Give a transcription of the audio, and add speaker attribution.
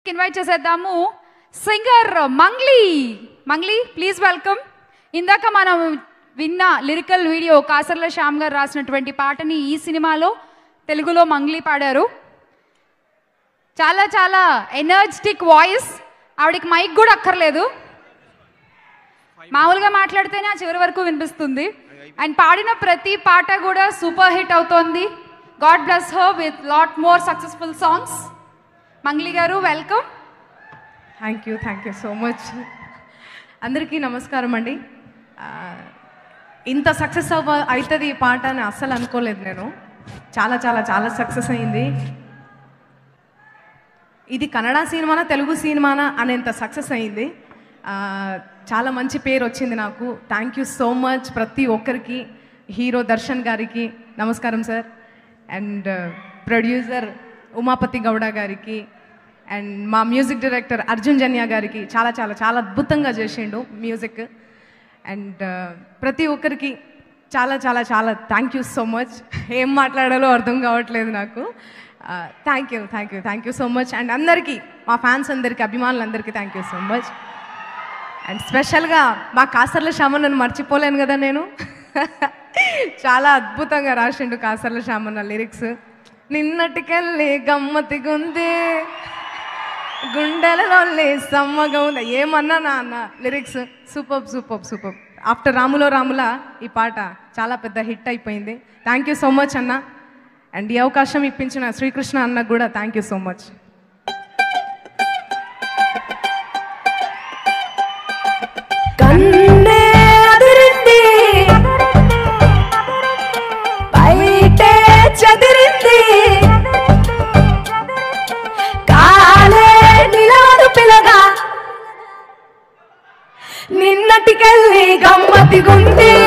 Speaker 1: invite చేసేద్దాము singer Mangli Mangli please welcome ఇందాక మనం విన్న లిరికల్ వీడియో కాసర్ల శ్యామ్ గారు రాసినటువంటి పాటని ఈ సినిమాలో తెలుగులో మంగ్లీ పాడారు చాలా చాలా ఎనర్జెటిక్ వాయిస్ ఆవిడకి మైక్ కూడా అక్కర్లేదు మామూలుగా మాట్లాడితేనే ఆ చివరి వరకు వినిపిస్తుంది అండ్ పాడిన ప్రతి పాట కూడా సూపర్ హిట్ అవుతోంది God bless her with lot more successful songs Mangli garu welcome
Speaker 2: thank you thank you so much అందరికీ నమస్కారం అండి ఆ, ఇంత సక్సెస్ అవ్వ అవుతుంది ఈ పాట అని అస్సలు అనుకోలేదు నేను చాలా చాలా చాలా సక్సెస్ అయింది ఇది కన్నడ సినిమానా తెలుగు సినిమానా అనేంత సక్సెస్ అయింది ఆ, చాలా మంచి పేరు వచ్చింది నాకు థ్యాంక్ యూ సో మచ్ ప్రతి ఒక్కరికి హీరో దర్శన్ గారికి నమస్కారం sir and producer Umapathi Gowda గారికి అండ్ మా మ్యూజిక్ డైరెక్టర్ అర్జున్ జన్యా గారికి చాలా చాలా చాలా అద్భుతంగా చేసిండు మ్యూజిక్ అండ్ ప్రతి ఒక్కరికి చాలా చాలా చాలా థ్యాంక్ యూ సో మచ్ ఏం మాట్లాడాలో అర్థం కావట్లేదు నాకు thank you thank you thank you so much and అందరికీ మా ఫ్యాన్స్ అందరికీ అభిమానులందరికీ thank you so much and స్పెషల్గా మా కాసర్ల శ్యామన్నను మర్చిపోలేను కదా నేను చాలా అద్భుతంగా రాసిండు కాసర్ల శ్యామన్న లిరిక్స్ నిన్నటికెళ్ళి గమ్మతిగుంది గుండెలలో సమ్మగా ఉంది ఏమన్నా నా అన్న lyrics super super super after Ramulo Ramula ఈ పాట చాలా పెద్ద హిట్ అయిపోయింది థ్యాంక్ యూ సో మచ్ అన్న అండ్ ఈ అవకాశం ఇప్పించిన శ్రీకృష్ణ అన్నకు కూడా థ్యాంక్ యూ సో మచ్
Speaker 3: కన్నే అదిరింది బయటే చదిరింది కాలే నిలవదు పిల్లగా నిన్నటికెళ్ళి గమ్మతిగుంది